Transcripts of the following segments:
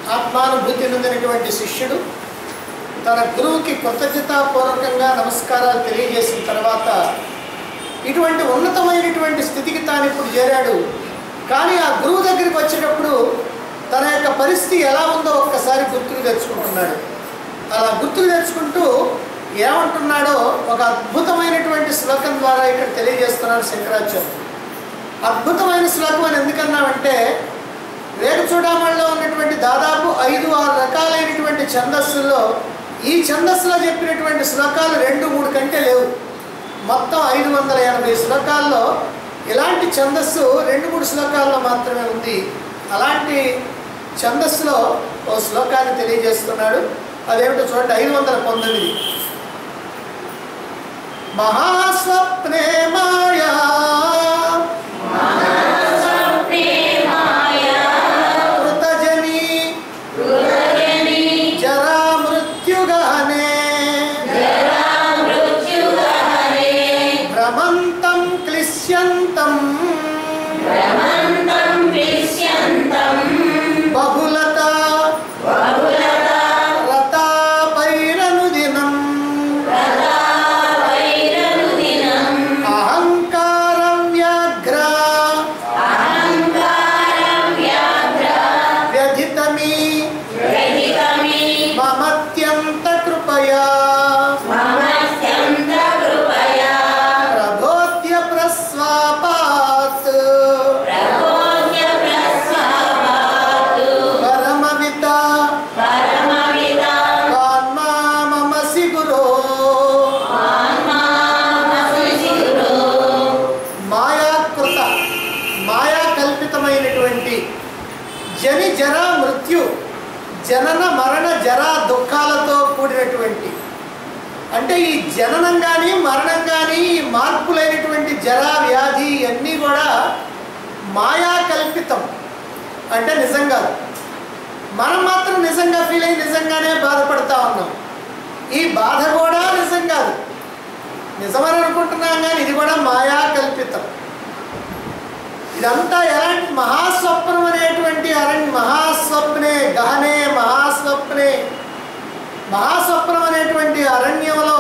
ఆత్మానుభూతి నొందినటువంటి శిష్యుడు తన గురువుకి కృతజ్ఞతాపూర్వకంగా నమస్కారాలు తెలియజేసిన తర్వాత ఇటువంటి ఉన్నతమైనటువంటి స్థితికి తాను ఇప్పుడు చేరాడు కానీ ఆ గురువు దగ్గరికి వచ్చేటప్పుడు తన యొక్క పరిస్థితి ఎలా ఉందో ఒక్కసారి గుర్తుకు తెచ్చుకుంటున్నాడు అలా గుర్తుకు తెచ్చుకుంటూ ఏమంటున్నాడో ఒక అద్భుతమైనటువంటి శ్లోకం ద్వారా ఇక్కడ తెలియజేస్తున్నాడు శంకరాచార్య అద్భుతమైన శ్లోకం అని ఎందుకన్నామంటే రేగు చూడామణిలో ఉన్నటువంటి దాదాపు ఐదు ఆరు రకాలైనటువంటి ఛందస్సుల్లో ఈ ఛందస్సులో చెప్పినటువంటి శ్లోకాలు రెండు మూడు కంటే లేవు మొత్తం ఐదు వందల ఎనభై శ్లోకాల్లో ఇలాంటి ఛందస్సు రెండు మూడు శ్లోకాల్లో మాత్రమే ఉంది అలాంటి ఛందస్సులో ఓ శ్లోకాన్ని తెలియజేస్తున్నాడు అదేమిటో చూడండి ఐదు వందల పంతొమ్మిది మహాస్వప్నే మాయా కృతజని జరా మృత్యుగహనే భ్రమంతం క్లిశ్యంతం బహులత రతాపైరనుదినం అహంకార వ్యాఘ్ర వ్యధితమి మమత్యంత కృపయా ప్రబోధ్య ప్రస్వాపాత్ పరమవిత కాన్మా మమసి గురో మాయాకృత మాయా కల్పితమైనటువంటి జని జర మృత్యు జనన మరణ జరా దుఃఖాలతో కూడినటువంటి అంటే ఈ జననం కానీ మరణం కానీ ఈ మార్పులైనటువంటి జరా వ్యాధి ఇవన్నీ కూడా మాయా కల్పితం అంటే నిజం కాదు మనం మాత్రం నిజంగా ఫీల్ అయ్యి నిజంగానే బాధపడతా ఉన్నాం ఈ బాధ కూడా నిజం కాదు నిజమని అనుకుంటున్నాం కానీ ఇది కూడా మాయా కల్పితం ఇదంతా ఎలాంటి మహాస్వప్నం అనేటువంటి అరణ్య మహాస్వప్నే గహనే మహాస్వప్నే మహాస్వప్నం అనేటువంటి అరణ్యంలో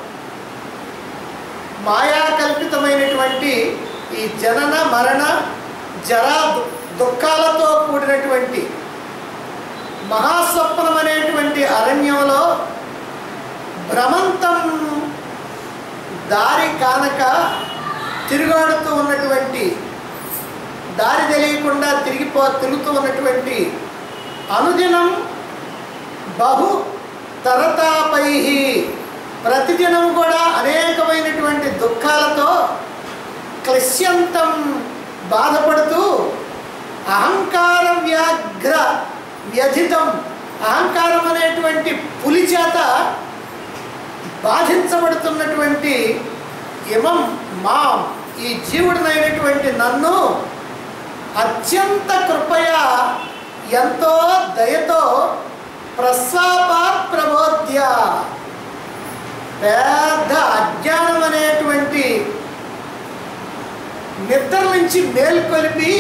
మాయా కల్పితమైనటువంటి ఈ జనన మరణ జరా దు- దుఃఖాలతో కూడినటువంటి మహాస్వప్నం అనేటువంటి అరణ్యంలో భ్రమంతం దారి కానక తిరుగాడుతూ ఉన్నటువంటి దారి తెలియకుండా తిరిగిపో తిరుగుతూ ఉన్నటువంటి అనుదినం బహు తరతాపై ప్రతిదినం కూడా అనేకమైనటువంటి దుఃఖాలతో క్లిశ్యంతం బాధపడుతూ అహంకార వ్యాఘ్ర వ్యధితం అహంకారం అనేటువంటి పులి చేత బాధించబడుతున్నటువంటి ఇమం మాం ఈ జీవుడినైనటువంటి నన్ను అత్యంత కృపయ ఎంతో దయతో ప్రస్వాపాత్ ప్రబోధ్య పెద్ద అజ్ఞానం అనేటువంటి నిద్ర నుంచి మేల్కొలిపి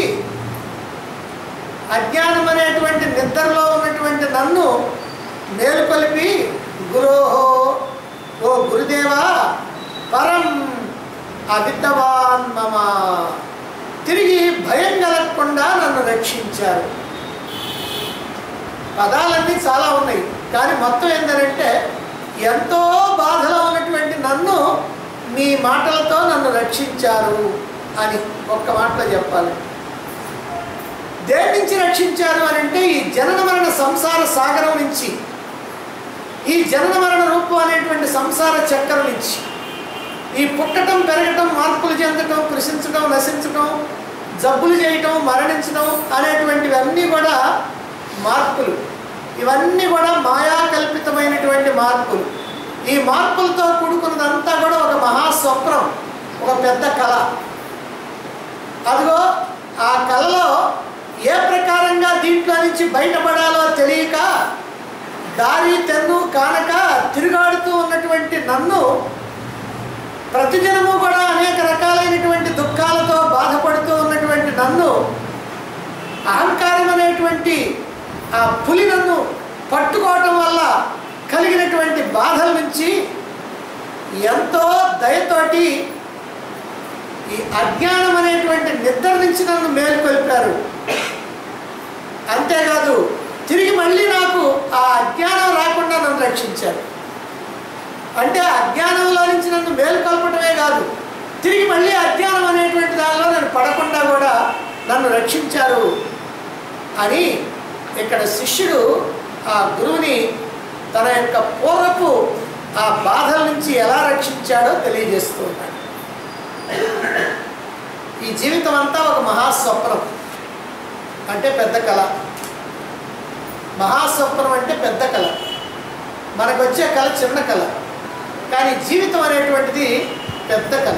అజ్ఞానం అనేటువంటి నిద్రలో ఉన్నటువంటి నన్ను మేలుకొలిపి గురోహో ఓ గురుదేవా పరం అవిద్యవాన్ మమ తిరిగి భయం కలగకుండా నన్ను రక్షించారు పదాలన్నీ చాలా ఉన్నాయి కానీ మొత్తం ఏంటంటే ఎంతో బాధలో ఉన్నటువంటి నన్ను మీ మాటలతో నన్ను రక్షించారు అని ఒక్క మాటలో చెప్పాలి దేని నుంచి రక్షించారు అని అంటే ఈ జనన మరణ సంసార సాగరం నుంచి ఈ జనన మరణ రూపం అనేటువంటి సంసార చక్రం నుంచి ఈ పుట్టటం పెరగటం మార్పులు చెందటం కృషించడం నశించటం జబ్బులు చేయటం మరణించడం అనేటువంటివన్నీ కూడా మార్పులు ఇవన్నీ కూడా మాయా కల్పితమైనటువంటి మార్పులు ఈ మార్పులతో కూడుకున్నదంతా కూడా ఒక మహాస్వప్నం ఒక పెద్ద కళ అదిగో ఆ కళలో ఏ ప్రకారంగా దీంట్లో నుంచి బయటపడాలో తెలియక దారి తెన్ను కానక తిరుగాడుతూ ఉన్నటువంటి నన్ను ప్రతిదినము కూడా అనేక రకాలైనటువంటి దుఃఖాలతో బాధపడుతూ ఉన్నటువంటి నన్ను అహంకారం అనేటువంటి ఆ పులి నన్ను పట్టుకోవటం వల్ల కలిగినటువంటి బాధల నుంచి ఎంతో దయతోటి ఈ అజ్ఞానం అనేటువంటి నిద్ర నుంచి నన్ను మేలుకొల్పారు అంతేకాదు తిరిగి మళ్ళీ నాకు ఆ అజ్ఞానం రాకుండా నన్ను రక్షించారు అంటే అజ్ఞానంలో నుంచి నన్ను మేలుకొల్పటమే కాదు తిరిగి మళ్ళీ అజ్ఞానం అనేటువంటి దానిలో నేను పడకుండా కూడా నన్ను రక్షించారు అని ఇక్కడ శిష్యుడు ఆ గురువుని తన యొక్క పూర్వపు ఆ బాధల నుంచి ఎలా రక్షించాడో తెలియజేస్తూ ఉన్నాడు ఈ జీవితం అంతా ఒక మహాస్వప్నం అంటే పెద్ద కళ మహాస్వప్నం అంటే పెద్ద కళ మనకు వచ్చే కళ చిన్న కళ కానీ జీవితం అనేటువంటిది పెద్ద కళ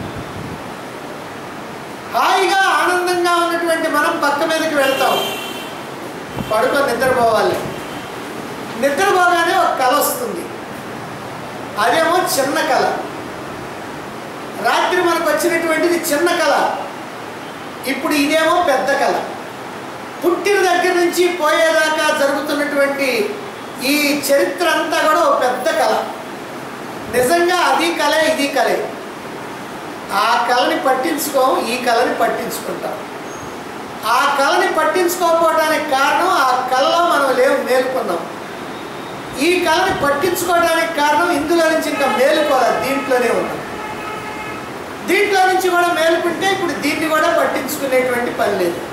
హాయిగా ఆనందంగా ఉన్నటువంటి మనం పక్క మీదకి వెళ్తాం పడుకొని నిద్రపోవాలి నిద్రపోగానే ఒక కళ వస్తుంది అదేమో చిన్న కళ రాత్రి మనకు వచ్చినటువంటిది చిన్న కళ ఇప్పుడు ఇదేమో పెద్ద కళ పుట్టిన దగ్గర నుంచి పోయేదాకా జరుగుతున్నటువంటి ఈ చరిత్ర అంతా కూడా ఒక పెద్ద కళ నిజంగా అది కళే ఇది కళే ఆ కళని పట్టించుకోం ఈ కళని పట్టించుకుంటాం ఆ కళని పట్టించుకోకపోవడానికి కారణం ఆ కళలో మనం లేవు మేలుకున్నాం ఈ కళని పట్టించుకోవడానికి కారణం ఇందులో నుంచి ఇంకా మేలుకోవాలి దీంట్లోనే ఉన్నాం దీంట్లో నుంచి కూడా మేలుకుంటే ఇప్పుడు దీన్ని కూడా పట్టించుకునేటువంటి పని లేదు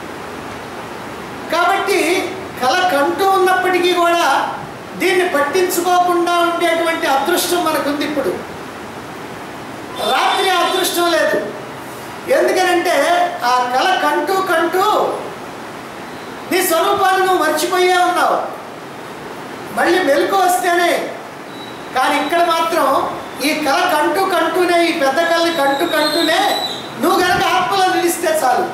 కాబట్టి కళ కంటూ ఉన్నప్పటికీ కూడా దీన్ని పట్టించుకోకుండా ఉండేటువంటి అదృష్టం మనకుంది ఇప్పుడు రాత్రి ఆ అదృష్టం లేదు ఎందుకనంటే ఆ కళ కంటూ కంటూ నీ స్వరూపాన్ని నువ్వు మర్చిపోయే ఉన్నావు మళ్ళీ మెలకు వస్తేనే కానీ ఇక్కడ మాత్రం ఈ కళ కంటూ కంటూనే ఈ పెద్ద కళని కంటూ కంటూనే నువ్వు కనుక ఆత్మలో నిలిస్తే చాలు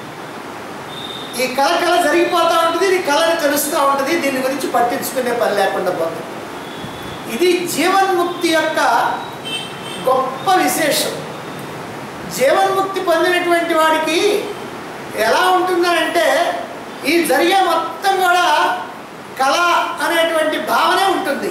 ఈ కళ కళ జరిగిపోతూ ఉంటుంది నీ కళని తెలుస్తూ ఉంటుంది దీని గురించి పట్టించుకునే పని లేకుండా పోతుంది ఇది జీవన్ముక్తి యొక్క గొప్ప విశేషం జీవన్ముక్తి పొందినటువంటి వాడికి ఎలా ఉంటుందనంటే ఈ జరిగే మొత్తం కూడా కళ అనేటువంటి భావనే ఉంటుంది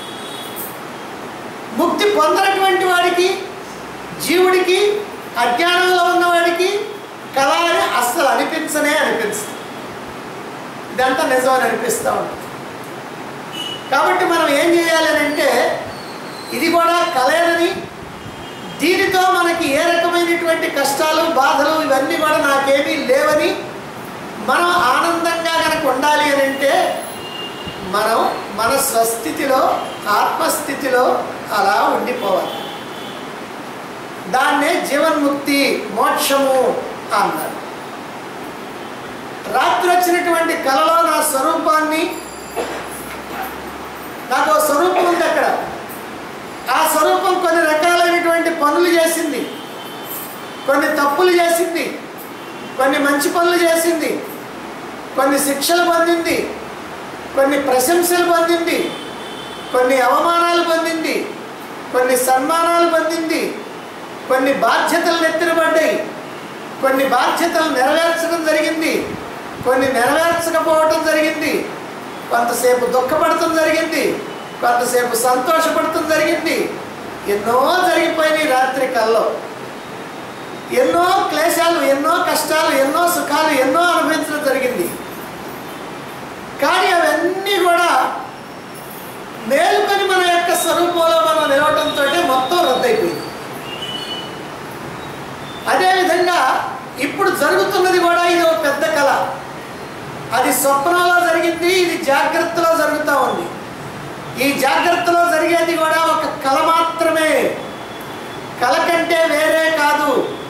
ముక్తి పొందినటువంటి వాడికి జీవుడికి అజ్ఞానంలో ఉన్నవాడికి కళ అని అస్సలు అనిపించనే అనిపిస్తుంది ఇదంతా నిజం అని అనిపిస్తూ ఉంటుంది కాబట్టి మనం ఏం చేయాలి అని అంటే ఇది కూడా కళేనని దీనితో మనకి ఏ రకమైనటువంటి కష్టాలు బాధలు ఇవన్నీ కూడా నాకేమీ లేవని మనం ఆనందంగా కనుక ఉండాలి అని అంటే మనం మన స్వస్థితిలో ఆత్మస్థితిలో అలా ఉండిపోవాలి దాన్నే జీవన్ముక్తి మోక్షము అన్నారు రాత్రి వచ్చినటువంటి కళలో నా స్వరూపాన్ని నాకు ఓ స్వరూపం ఉంది అక్కడ ఆ స్వరూపం కొన్ని రకాలైనటువంటి పనులు చేసింది కొన్ని తప్పులు చేసింది కొన్ని మంచి పనులు చేసింది కొన్ని శిక్షలు పొందింది కొన్ని ప్రశంసలు పొందింది కొన్ని అవమానాలు పొందింది కొన్ని సన్మానాలు పొందింది కొన్ని బాధ్యతలు నెత్తినబడ్డాయి కొన్ని బాధ్యతలు నెరవేర్చడం జరిగింది కొన్ని నెరవేర్చకపోవటం జరిగింది కొంతసేపు దుఃఖపడటం జరిగింది కొంతసేపు సంతోషపడటం జరిగింది ఎన్నో జరిగిపోయినాయి రాత్రి కల్లో ఎన్నో క్లేశాలు ఎన్నో కష్టాలు ఎన్నో సుఖాలు ఎన్నో అనుభవించడం జరిగింది కానీ అవన్నీ కూడా మేలుకొని మన యొక్క స్వరూపంలో మనం నిలవటంతో మొత్తం రద్దయిపోయింది అదేవిధంగా ఇప్పుడు జరుగుతున్నది కూడా ఇది ఒక పెద్ద కళ అది స్వప్నంలో జరిగింది ఇది జాగ్రత్తలో జరుగుతూ ఉంది ఈ జాగ్రత్తలో జరిగేది కూడా ఒక కళ మాత్రమే కళ కంటే వేరే కాదు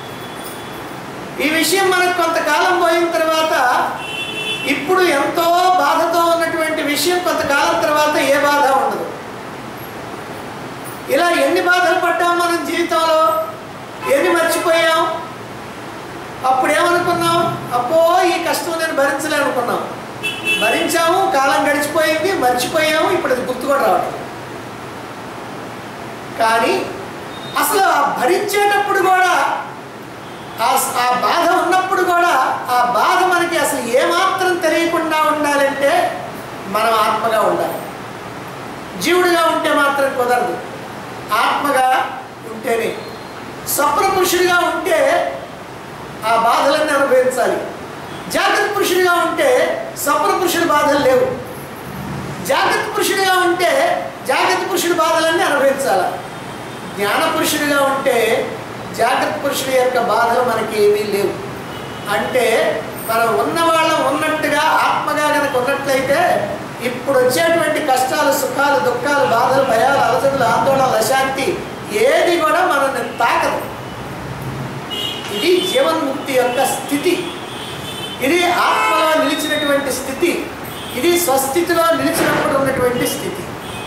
ఈ విషయం మనకు కొంతకాలం పోయిన తర్వాత ఇప్పుడు ఎంతో బాధతో ఉన్నటువంటి విషయం కొంతకాలం తర్వాత ఏ బాధ ఉండదు ఇలా ఎన్ని బాధలు పడ్డాం మనం జీవితంలో ఎన్ని మర్చిపోయాం అప్పుడు ఏమనుకున్నాం అప్పో ఈ కష్టం నేను భరించలేనుకున్నాం భరించాము కాలం గడిచిపోయింది మర్చిపోయాము ఇప్పుడు అది గుర్తు కూడా రావడం కానీ అసలు ఆ భరించేటప్పుడు కూడా ఆ ఆ బాధ ఉన్నప్పుడు కూడా ఆ బాధ మనకి అసలు ఏమాత్రం తెలియకుండా ఉండాలంటే మనం ఆత్మగా ఉండాలి జీవుడిగా ఉంటే మాత్రం కుదరదు ఆత్మగా ఉంటేనే స్వప్న పురుషుడిగా ఉంటే ఆ బాధలన్నీ అనుభవించాలి జాగ్రత్త పురుషుడిగా ఉంటే స్వప్న పురుషుడి బాధలు లేవు జాగ్రత్త పురుషుడిగా ఉంటే జాగ్రత్త పురుషుడి బాధలన్నీ అనుభవించాలి జ్ఞాన పురుషుడిగా ఉంటే జాగ్రత్త పురుషుడి యొక్క బాధలు మనకి ఏమీ లేవు అంటే మనం ఉన్నవాళ్ళం ఉన్నట్టుగా ఆత్మగా కనుక ఉన్నట్లయితే ఇప్పుడు వచ్చేటువంటి కష్టాలు సుఖాలు దుఃఖాలు బాధలు భయాలు అలసటలు ఆందోళనలు అశాంతి ఏది కూడా మనల్ని తాకదు ఇది జీవన్ముక్తి యొక్క స్థితి ఇది ఆత్మలో నిలిచినటువంటి స్థితి ఇది స్వస్థితిలో నిలిచినప్పుడు ఉన్నటువంటి స్థితి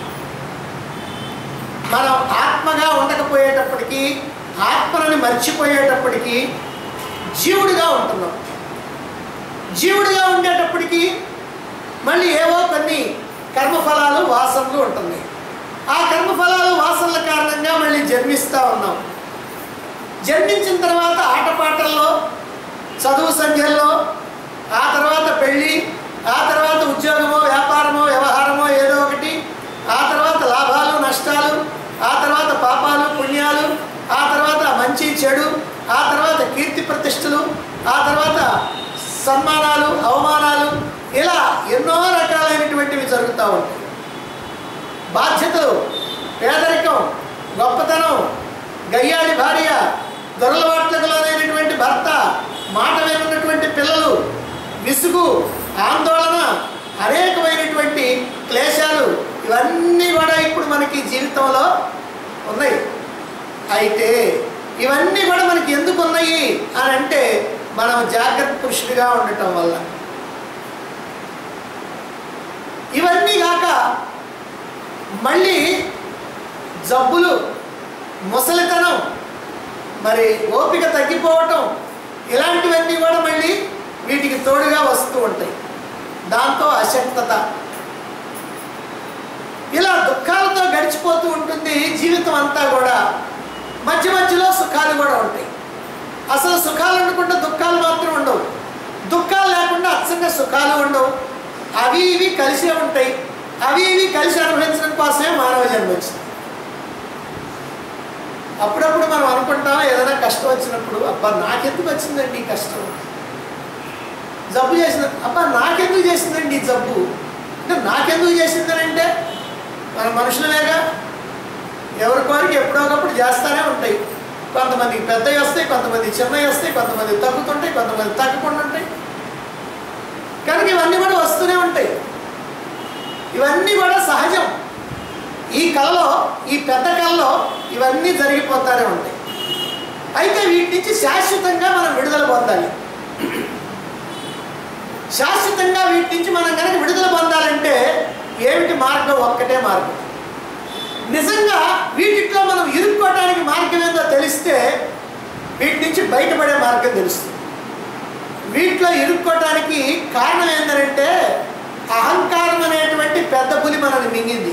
మనం ఆత్మగా ఉండకపోయేటప్పటికీ ఆత్మని మర్చిపోయేటప్పటికీ జీవుడిగా ఉంటున్నాం జీవుడిగా ఉండేటప్పటికీ మళ్ళీ ఏవో కొన్ని కర్మఫలాలు వాసనలు ఉంటున్నాయి ఆ కర్మఫలాలు వాసనల కారణంగా మళ్ళీ జన్మిస్తూ ఉన్నాం జన్మించిన తర్వాత ఆటపాటల్లో చదువు సంఖ్యల్లో ఆ తర్వాత పెళ్ళి ఆ తర్వాత ఉద్యోగమో వ్యాపారమో వ్యవహారమో ఏదో ఒకటి ఆ తర్వాత లాభాలు నష్టాలు ఆ తర్వాత పాపాలు పుణ్యాలు ఆ తర్వాత మంచి చెడు ఆ తర్వాత కీర్తి ప్రతిష్టలు ఆ తర్వాత సన్మానాలు అవమానాలు ఇలా ఎన్నో రకాలైనటువంటివి జరుగుతూ ఉంటాయి బాధ్యతలు పేదరికం గొప్పతనం గయ్యాడి భార్య దొరలవాట్లకు లోనైనటువంటి భర్త మాట వినటువంటి పిల్లలు విసుగు ఆందోళన అనేకమైనటువంటి క్లేశాలు ఇవన్నీ కూడా ఇప్పుడు మనకి జీవితంలో ఉన్నాయి అయితే ఇవన్నీ కూడా మనకి ఎందుకు ఉన్నాయి అని అంటే మనం జాగ్రత్త పురుషుడిగా ఉండటం వల్ల ఇవన్నీ కాక మళ్ళీ జబ్బులు ముసలితనం మరి ఓపిక తగ్గిపోవటం ఇలాంటివన్నీ కూడా మళ్ళీ వీటికి తోడుగా వస్తూ ఉంటాయి దాంతో అశక్తత ఇలా దుఃఖాలతో గడిచిపోతూ ఉంటుంది జీవితం అంతా కూడా మధ్య మధ్యలో సుఖాలు కూడా ఉంటాయి అసలు సుఖాలు అనుకుంటే దుఃఖాలు మాత్రం ఉండవు దుఃఖాలు లేకుండా అచ్చంగా సుఖాలు ఉండవు అవి ఇవి కలిసే ఉంటాయి అవి ఇవి కలిసి అనుభవించడం కోసమే మానవ జన్మ వచ్చింది అప్పుడప్పుడు మనం అనుకుంటాం ఏదైనా కష్టం వచ్చినప్పుడు అబ్బా నాకెందుకు వచ్చిందండి ఈ కష్టం జబ్బు చేసిన అబ్బా నాకెందుకు చేసిందండి ఈ జబ్బు అంటే నాకెందుకు చేసిందని అంటే మన మనుషులమేగా ఎవరి కోరిక ఎప్పుడో ఒకప్పుడు చేస్తానే ఉంటాయి కొంతమందికి పెద్దవి వస్తాయి కొంతమంది చిన్నవి వస్తాయి కొంతమంది తగ్గుతుంటాయి కొంతమంది తగ్గకుండా ఉంటాయి కనుక ఇవన్నీ కూడా వస్తూనే ఉంటాయి ఇవన్నీ కూడా సహజం ఈ కళలో ఈ పెద్ద కళలో ఇవన్నీ జరిగిపోతానే ఉంటాయి అయితే వీటి నుంచి శాశ్వతంగా మనం విడుదల పొందాలి శాశ్వతంగా వీటి నుంచి మనం కనుక విడుదల పొందాలంటే ఏమిటి మార్గం ఒక్కటే మార్గం నిజంగా వీటిట్లో మనం ఇరుక్కోవడానికి మార్గం ఏందో తెలిస్తే వీటి నుంచి బయటపడే మార్గం తెలుస్తుంది వీటిలో ఇరుక్కోవడానికి కారణం ఏంటంటే అహంకారం అనేటువంటి పెద్ద పులి మనల్ని మింగింది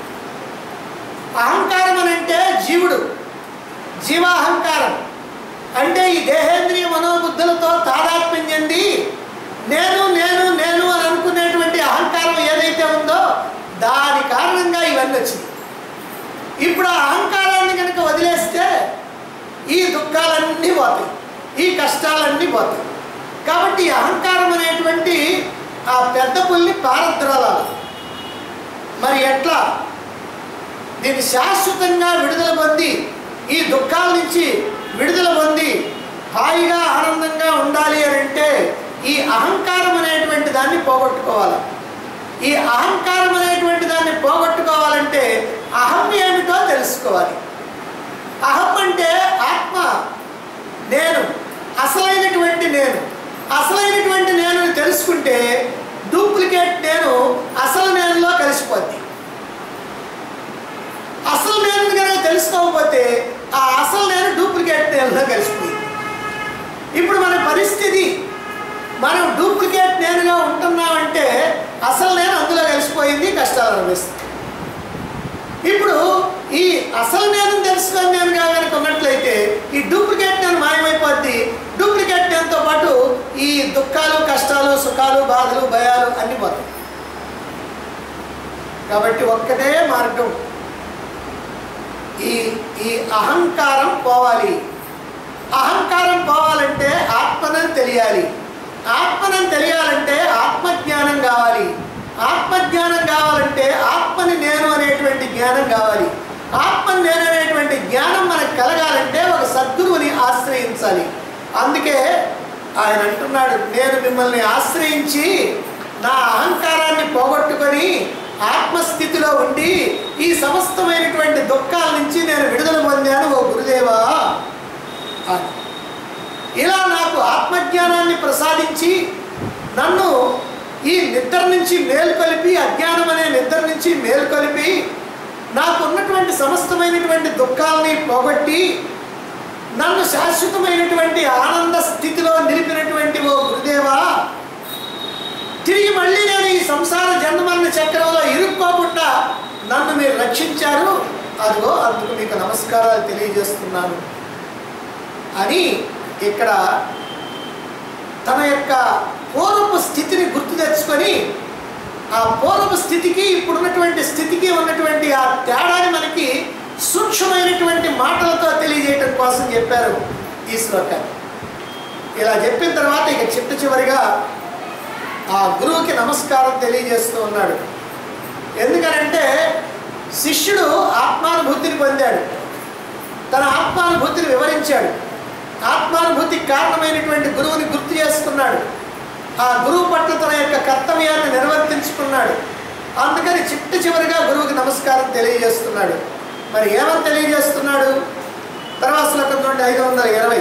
అహంకారం అని అంటే జీవుడు జీవాహంకారం అంటే ఈ దేహేంద్రియ మనోబుద్ధులతో తాదాత్మ్యం చెంది నేను నేను నేను అని అనుకునేటువంటి అహంకారం ఏదైతే ఉందో దాని కారణంగా ఇవన్నీ వచ్చింది ఇప్పుడు ఆ అహంకారాన్ని కనుక వదిలేస్తే ఈ దుఃఖాలన్నీ పోతాయి ఈ కష్టాలన్నీ పోతాయి కాబట్టి ఈ అహంకారం అనేటువంటి ఆ పెద్ద పుల్లి పారద్రోలాలి మరి ఎట్లా దీన్ని శాశ్వతంగా విడుదల పొంది ఈ దుఃఖాల నుంచి విడుదల పొంది హాయిగా ఆనందంగా ఉండాలి అని అంటే ఈ అహంకారం అనేటువంటి దాన్ని పోగొట్టుకోవాలి ఈ అహంకారం అనేటువంటి దాన్ని పోగొట్టుకోవాలంటే అహం ఏమిటో తెలుసుకోవాలి అహం అంటే ఆత్మ నేను అసలైనటువంటి నేను అసలైనటువంటి నేను తెలుసుకుంటే డూప్లికేట్ నేను అసలు నేనులో కలిసిపోద్ది అసలు నేను కనుక తెలుసుకోకపోతే ఆ అసలు నేను డూప్లికేట్ నేనులో కలిసిపోయింది ఇప్పుడు మన పరిస్థితి మనం డూప్లికేట్ నేనుగా ఉంటున్నామంటే అసలు నేను అందులో కలిసిపోయింది కష్టాలు అనిపిస్తుంది ఇప్పుడు ఈ అసలు నేను తెలుసుకొని నేనుగా కనుక ఉన్నట్లయితే ఈ డూప్లికేట్ నేను మాయమైపోద్ది డూప్లికేట్ నేనుతో పాటు ఈ దుఃఖాలు కష్టాలు సుఖాలు బాధలు భయాలు అన్నీ పోతాయి కాబట్టి ఒక్కటే మార్గం ఈ ఈ అహంకారం పోవాలి అహంకారం పోవాలంటే ఆత్మనని తెలియాలి ఆత్మనని తెలియాలంటే ఆత్మజ్ఞానం కావాలి ఆత్మజ్ఞానం కావాలంటే ఆత్మని నేను అనేటువంటి జ్ఞానం కావాలి ఆత్మని నేను అనేటువంటి జ్ఞానం మనకు కలగాలంటే ఒక సద్గురువుని ఆశ్రయించాలి అందుకే ఆయన అంటున్నాడు నేను మిమ్మల్ని ఆశ్రయించి నా అహంకారాన్ని పోగొట్టుకొని ఆత్మస్థితిలో ఉండి ఈ సమస్తమైనటువంటి దుఃఖాల నుంచి నేను విడుదల పొందాను ఓ గురుదేవా అని. ఇలా నాకు ఆత్మజ్ఞానాన్ని ప్రసాదించి నన్ను ఈ నిద్ర నుంచి మేలుకొలిపి అజ్ఞానం అనే నిద్ర నుంచి మేలుకొలిపి నాకు ఉన్నటువంటి సమస్తమైనటువంటి దుఃఖాలని పోగొట్టి నన్ను శాశ్వతమైనటువంటి ఆనంద స్థితిలో నిలిపినటువంటి ఓ గురుదేవా తిరిగి మళ్ళీ నేను ఈ సంసార జన్మన్న చక్రంలో ఇరుక్కోకుండా నన్ను మీరు రక్షించారు అదిగో అందుకు మీకు నమస్కారాలు తెలియజేస్తున్నాను అని ఇక్కడ తన యొక్క పూర్వపు స్థితిని గుర్తు తెచ్చుకొని ఆ పూర్వపు స్థితికి ఇప్పుడున్నటువంటి స్థితికి ఉన్నటువంటి ఆ తేడాని మనకి సూక్ష్మమైనటువంటి మాటలతో తెలియజేయటం కోసం చెప్పారు ఈ శ్లోకాన్ని ఇలా చెప్పిన తర్వాత ఇక చిట్ట చివరిగా ఆ గురువుకి నమస్కారం తెలియజేస్తూ ఉన్నాడు ఎందుకనంటే శిష్యుడు ఆత్మానుభూతిని పొందాడు తన ఆత్మానుభూతిని వివరించాడు ఆత్మానుభూతికి కారణమైనటువంటి గురువుని గుర్తు చేసుకున్నాడు ఆ గురువు పట్ల తన యొక్క కర్తవ్యాన్ని నిర్వర్తించుకున్నాడు అందుకని చిట్ట చివరిగా గురువుకి నమస్కారం తెలియజేస్తున్నాడు మరి ఏమని తెలియజేస్తున్నాడు తర్వాత శ్లోకం నుండి ఐదు వందల ఇరవై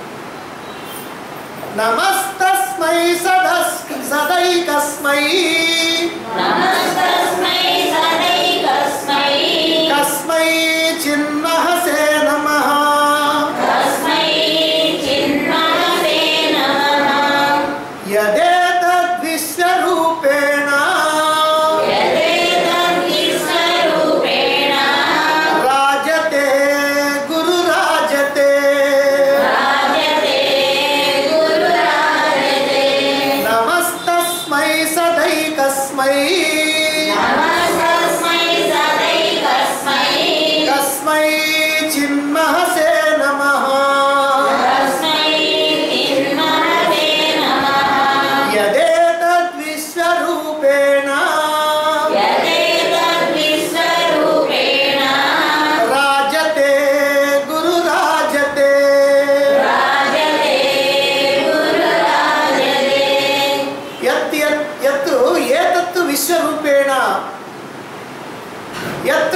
నమస్తస్మై సదస్ సదైకస్మై నమస్తస్మై సదైకస్మై కస్మై చిన్మహసే నమః తస్మై చిన్మహసే నమః యదేతద్విశ్వరూపేణ యదేతద్విశ్వరూపేణ రాజతే గురురాజతే రాజతే గురురాజతే నమస్తస్మై సదైకస్మై నమస్తస్మై సదైకస్మై కస్మై చిన్మహసే నమః తస్మై చిన్మహసే నమః యదేతద్విశ్వరూపేణ యదేతద్విశ్వరూపేణ రాజతే గురురాజతే రాజతే గురురాజతే యత్ యత్ యత్ ఏతత్తు విశ్వరూపేణ యత్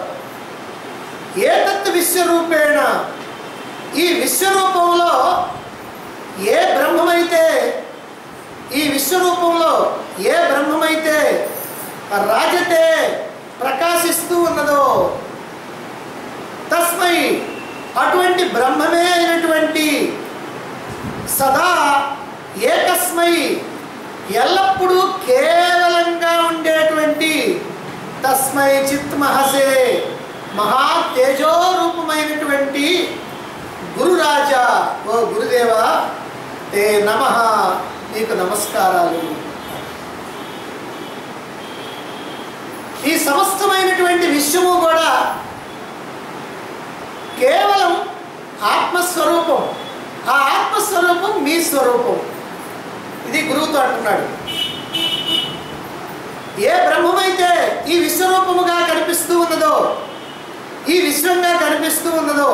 ఏతత్తు విశ్వరూపేణ ఈ విశ్వరూపంలో ఏ బ్రహ్మమైతే ఈ విశ్వరూపంలో ఏ బ్రహ్మమైతే రాజతే ప్రకాశిస్తూ ఉన్నదో తస్మై అటువంటి బ్రహ్మమే అయినటువంటి సదా ఏకస్మై ఎల్లప్పుడూ కేవలంగా ఉండేటువంటి తస్మై చిత్మహసే మహా తేజోరూపమైనటువంటి గురురాజా ఓ గురుదేవా తే నమ నీకు నమస్కారాలు ఈ సమస్తమైనటువంటి విశ్వము కూడా కేవలం ఆత్మస్వరూపం ఆ ఆత్మస్వరూపం మీ స్వరూపం ఇది గురువుతో అంటున్నాడు ఏ బ్రహ్మమైతే ఈ విశ్వరూపముగా కనిపిస్తూ ఉన్నదో ఈ విశ్వంగా కనిపిస్తూ ఉన్నదో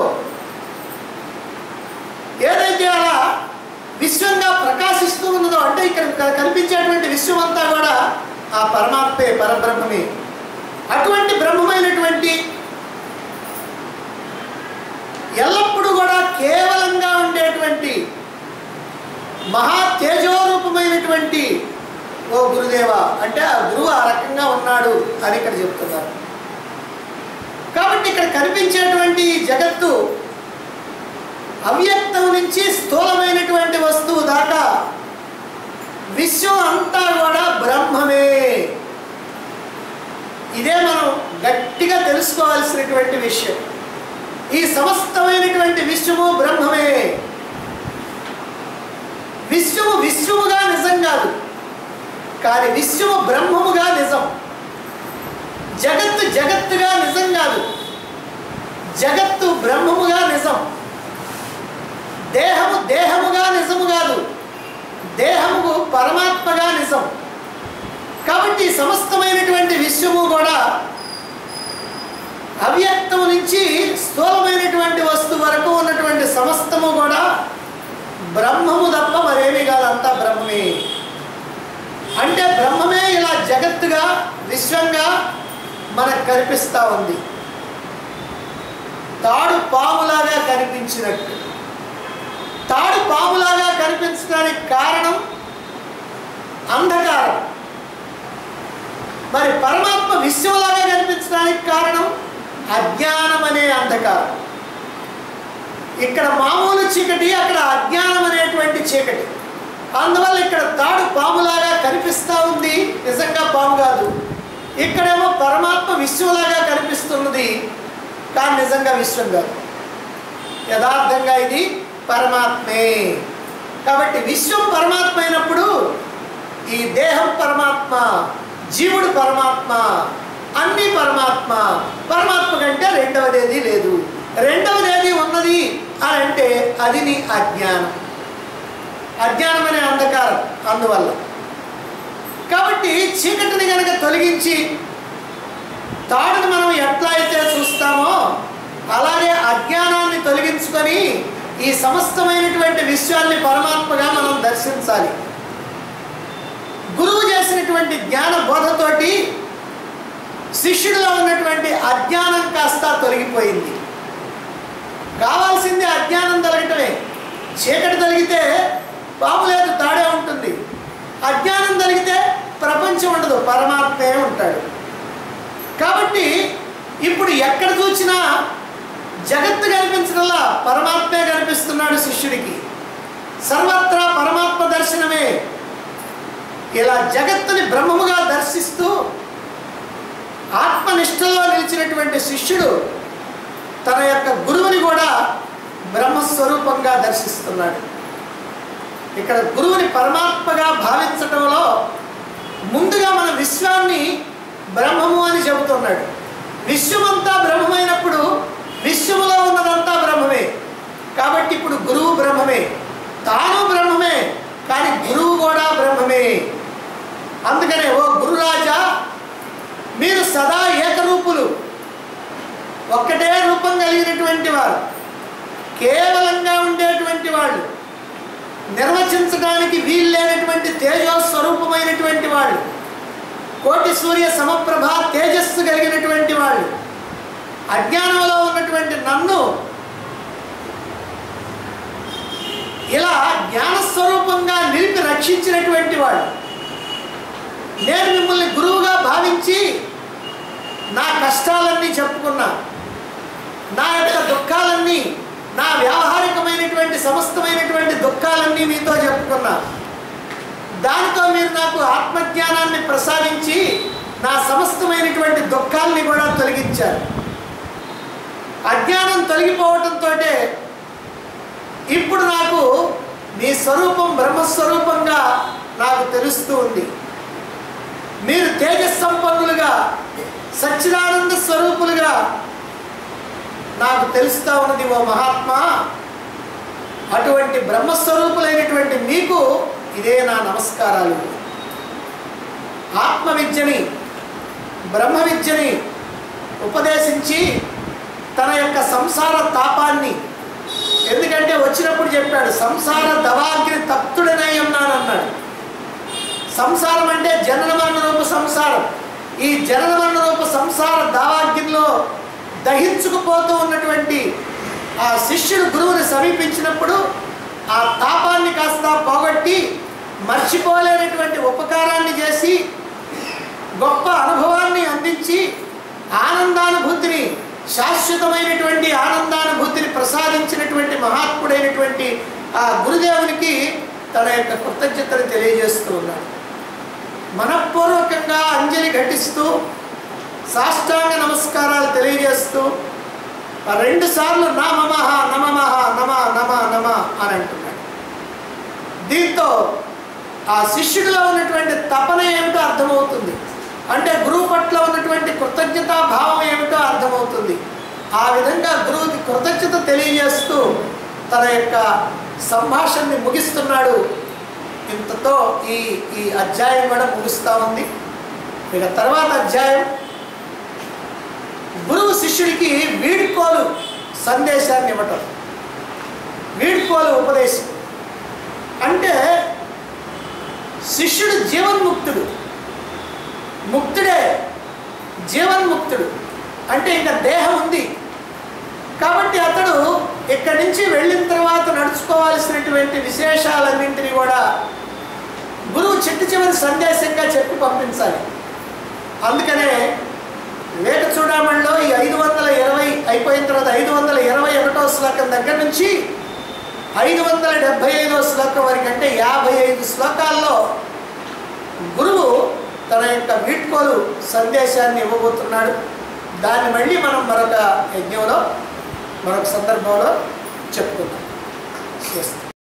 ఏదైతే అలా విశ్వంగా ప్రకాశిస్తూ ఉన్నదో అంటే ఇక్కడ క- కనిపించేటువంటి విశ్వం అంతా కూడా ఆ పరమాత్మే పరబ్రహ్మమే అటువంటి బ్రహ్మమైనటువంటి ఎల్లప్పుడూ కూడా కేవలంగా ఉండేటువంటి మహా తేజోరూపమైనటువంటి ఓ గురుదేవ అంటే ఆ గురువు ఆ రకంగా ఉన్నాడు అని ఇక్కడ చెప్తున్నారు కాబట్టి ఇక్కడ కనిపించేటువంటి ఈ జగత్తు అవ్యక్తం నుంచి స్థూలమైనటువంటి వస్తువు దాకా విశ్వం అంతా కూడా బ్రహ్మమే ఇదే మనం గట్టిగా తెలుసుకోవాల్సినటువంటి విషయం ఈ సమస్తమైనటువంటి విశ్వము బ్రహ్మమే విశ్వము విశ్వముగా నిజం కాదు కానీ విశ్వము బ్రహ్మముగా నిజం జగత్తుగా నిజం కాదు జగత్తు బ్రహ్మముగా నిజం దేహము దేహముగా నిజము కాదు దేహము పరమాత్మగా నిజం కాబట్టి ఈ సమస్తమైనటువంటి విశ్వము కూడా అవ్యక్తము నుంచి స్థూలమైనటువంటి వస్తువు వరకు ఉన్నటువంటి సమస్తము కూడా బ్రహ్మము తప్ప మరేమీ కాదు అంతా బ్రహ్మమే అంటే బ్రహ్మమే ఇలా జగత్తుగా విశ్వంగా మనకు కనిపిస్తూ ఉంది తాడు పాములాగా కనిపించినట్టు తాడు పాములాగా కనిపించడానికి కారణం అంధకారం మరి పరమాత్మ విశ్వంలాగా కనిపించడానికి కారణం అజ్ఞానం అనే అంధకారం ఇక్కడ మామూలు చీకటి అక్కడ అజ్ఞానం అనేటువంటి చీకటి అందువల్ల ఇక్కడ తాడు పాములాగా కనిపిస్తూ ఉంది నిజంగా పాము కాదు ఇక్కడేమో పరమాత్మ విశ్వంలాగా కనిపిస్తున్నది కానీ నిజంగా విశ్వం కాదు యథార్థంగా ఇది పరమాత్మే కాబట్టి విశ్వం పరమాత్మ అయినప్పుడు ఈ దేహం పరమాత్మ జీవుడు పరమాత్మ అన్ని పరమాత్మ పరమాత్మ కంటే రెండవది ఏది లేదు రెండవది ఏది ఉన్నది అని అంటే అది నీ అజ్ఞానం అజ్ఞానం అనే అంధకారం అందువల్ల కాబట్టి చీకటిని కనుక తొలగించి తాడుని మనం ఎట్లా అయితే చూస్తామో అలాగే అజ్ఞానాన్ని తొలగించుకొని ఈ సమస్తమైనటువంటి విశ్వాన్ని పరమాత్మగా మనం దర్శించాలి గురువు చేసినటువంటి జ్ఞాన బోధతోటి శిష్యుడిలో ఉన్నటువంటి అజ్ఞానం కాస్త తొలగిపోయింది కావాల్సింది అజ్ఞానం తొలగటమే చీకటి తొలగితే పాము లేదు తాడే ఉంటుంది అజ్ఞానం తొలగితే ప్రపంచం ఉండదు పరమాత్మే ఉంటాడు కాబట్టి ఇప్పుడు ఎక్కడ చూసినా జగత్తు కనిపించడంలా పరమాత్మే కనిపిస్తున్నాడు శిష్యుడికి సర్వత్రా పరమాత్మ దర్శనమే ఇలా జగత్తుని బ్రహ్మముగా దర్శిస్తూ ఆత్మనిష్టలో నిలిచినటువంటి శిష్యుడు తన యొక్క గురువుని కూడా బ్రహ్మస్వరూపంగా దర్శిస్తున్నాడు ఇక్కడ గురువుని పరమాత్మగా భావించటంలో ముందుగా మన విశ్వాన్ని బ్రహ్మము అని చెబుతున్నాడు విశ్వమంతా బ్రహ్మమైనప్పుడు విశ్వములో ఉన్నదంతా బ్రహ్మమే కాబట్టి ఇప్పుడు గురువు బ్రహ్మమే తాను బ్రహ్మమే కానీ గురువు కూడా బ్రహ్మమే అందుకనే ఓ గురురాజా మీరు సదా ఏకరూపులు ఒక్కటే రూపం కలిగినటువంటి వారు కేవలంగా ఉండేటువంటి వాళ్ళు నిర్వచించడానికి వీల్లేనటువంటి తేజో స్వరూపమైనటువంటి వాళ్ళు కోటి సూర్య సమప్రభ తేజస్సు కలిగినటువంటి వాళ్ళు అజ్ఞానంలో ఉన్నటువంటి నన్ను ఇలా జ్ఞానస్వరూపంగా నిలిపి రక్షించినటువంటి వాడు నేను మిమ్మల్ని గురువుగా భావించి నా కష్టాలన్నీ చెప్పుకున్నా నా యొక్క దుఃఖాలన్నీ నా వ్యావహారికమైనటువంటి సమస్తమైనటువంటి దుఃఖాలన్నీ మీతో చెప్పుకున్నా దానితో మీరు నాకు ఆత్మజ్ఞానాన్ని ప్రసాదించి నా సమస్తమైనటువంటి దుఃఖాల్ని కూడా తొలగించారు అజ్ఞానం తొలగిపోవటంతో ఇప్పుడు నాకు మీ స్వరూపం బ్రహ్మస్వరూపంగా నాకు తెలుస్తూ ఉంది మీరు తేజస్సంపన్నులుగా సచ్చిదానంద స్వరూపులుగా నాకు తెలుస్తూ ఉన్నది ఓ మహాత్మా అటువంటి బ్రహ్మస్వరూపులైనటువంటి మీకు ఇదే నా నమస్కారాలు ఆత్మ విద్యని బ్రహ్మ విద్యని ఉపదేశించి తన యొక్క సంసార తాపాన్ని ఎందుకంటే వచ్చినప్పుడు చెప్పాడు సంసార దవాగ్ని తప్తుడనై ఉన్నానన్నాడు సంసారం అంటే జనన మరణ రూప సంసారం ఈ జనన మరణ రూప సంసార దావాగ్నిలో దహించుకుపోతూ ఉన్నటువంటి ఆ శిష్యుడు గురువుని సమీపించినప్పుడు ఆ తాపాన్ని కాస్త పోగొట్టి మర్చిపోలేనటువంటి ఉపకారాన్ని చేసి గొప్ప అనుభవాన్ని అందించి ఆనందానుభూతిని శాశ్వతమైనటువంటి ఆనందానుభూతిని ప్రసాదించినటువంటి మహాత్ముడైనటువంటి ఆ గురుదేవునికి తన యొక్క కృతజ్ఞతను తెలియజేస్తూ ఉన్నాడు మనఃపూర్వకంగా అంజలి ఘటిస్తూ సాష్టాంగ నమస్కారాలు తెలియజేస్తూ ఆ రెండు సార్లు నమమహ నమమహ నమ నమ నమ అని అంటున్నాడు దీంతో ఆ శిష్యుడిలో ఉన్నటువంటి తపన ఏమిటో అర్థమవుతుంది అంటే గురువు పట్ల ఉన్నటువంటి ఉన్నటువంటి కృతజ్ఞతా భావం ఏమిటో అర్థమవుతుంది ఆ విధంగా గురువుకి కృతజ్ఞత తెలియజేస్తూ తన యొక్క సంభాషణని ముగిస్తున్నాడు ఇంతతో ఈ ఈ అధ్యాయం కూడా ముగుస్తూ ఉంది ఇక తర్వాత అధ్యాయం గురువు శిష్యుడికి వీడ్కోలు సందేశాన్ని ఇవ్వటం వీడ్కోలు ఉపదేశం అంటే శిష్యుడు జీవన్ముక్తుడు ముక్తుడే జీవన్ముక్తుడు అంటే ఇంకా దేహం ఉంది కాబట్టి అతడు ఇక్కడి నుంచి వెళ్ళిన తర్వాత నడుచుకోవాల్సినటువంటి విశేషాలన్నింటినీ కూడా గురువు చిట్టు చివరి సందేశంగా చెప్పి పంపించాలి అందుకనే వేట చూడమణిలో ఈ ఐదు వందల ఇరవై అయిపోయిన తర్వాత ఐదు వందల ఇరవై ఒకటో శ్లోకం దగ్గర నుంచి ఐదు వందల డెబ్భై ఐదో శ్లోకం వరకు అంటే యాభై ఐదు శ్లోకాల్లో గురువు తన యొక్క వీడ్కోలు సందేశాన్ని ఇవ్వబోతున్నాడు దాన్ని మళ్ళీ మనం మరొక యజ్ఞంలో మరొక సందర్భంలో చెప్పుకుందాం స్వస్తి